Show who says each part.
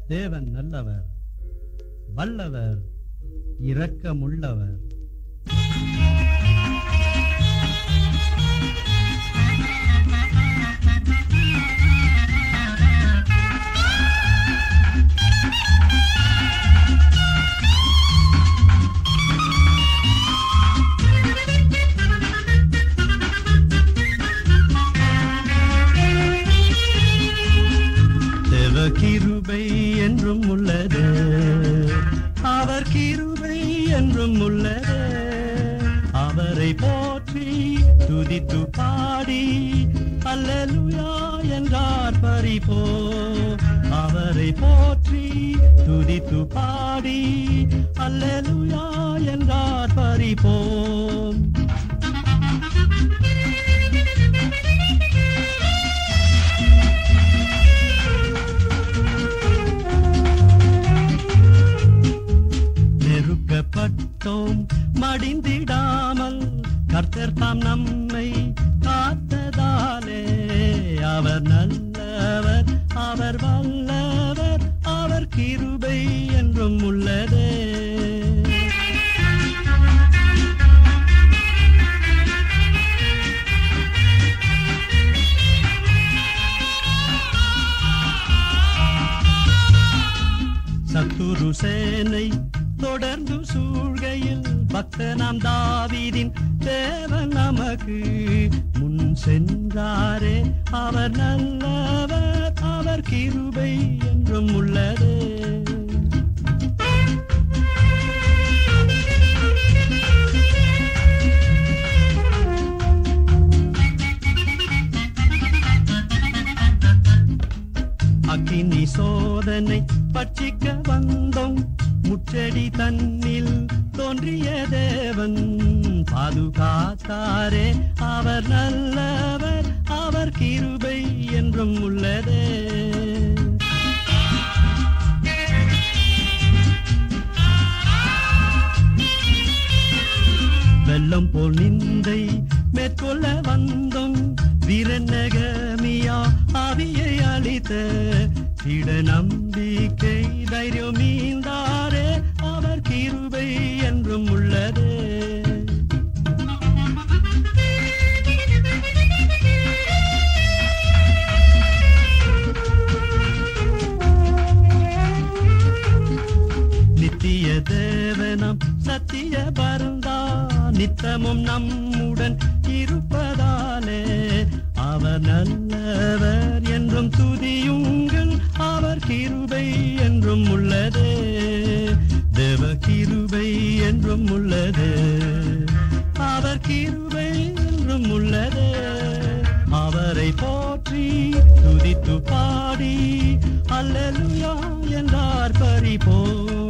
Speaker 1: தேவன் நல்லவர் வல்லவர் இரக்கமுள்ளவர் தேவ கிருபை என்றும் உள்ளது அவர் கிருபை என்றும் உள்ளது அவரை போற்றி துதித்து பாடி அல்லேலூயா என்றார் பரிபோ அவரை போற்றி துதித்து பாடி அல்லேலூயா என்றார் பரிபோம் நெருக்கப்பட்டோம் மடிந்திடாமல் கர்த்தர் தாம் நம்மை காத்ததாலே அவர் நல்லவர் அவர் வல்லவர் அவர் கிருபை என்றும் உள்ளதே சத்துரு சேனை தொடர்ந்து சூழ்கையில் பக்தனாம் தாவீதின் தேவன் நமக்கு முன் சென்றாரே அவர் நல்லவர் அவர் கிருபை என்றும் உள்ளதே அக்கினி சோதனை பட்சிக்க வந்தோம் முச்செடி தன்னில் தோன்றிய தேவன் பாதுகாத்தாரே அவர் நல்லவர் அவர் கிருபை என்றும் உள்ளதே வெள்ளம் போல் நிந்தை மேற்கொள்ள வந்தோம் வீரநகமியா ஆவியை அளித்த திட நம்பிக்கை தைரியம் மீந்தாரே அவர் கிருபை என்றும் உள்ளதே நித்திய தேவனம் சத்திய பருந்தா நித்தமும் நம்முடன் இருப்பதாலே அவர் நல்லவர் என்றும் துதியுங்கள் அவர் கிருபை என்றும் உள்ளதே தேவ கிருபை என்றும் உள்ளது அவர் கிருபை என்றும் உள்ளதே அவரை போற்றி துதித்து பாடி அல்லேலூயா என்றார் பரிபோ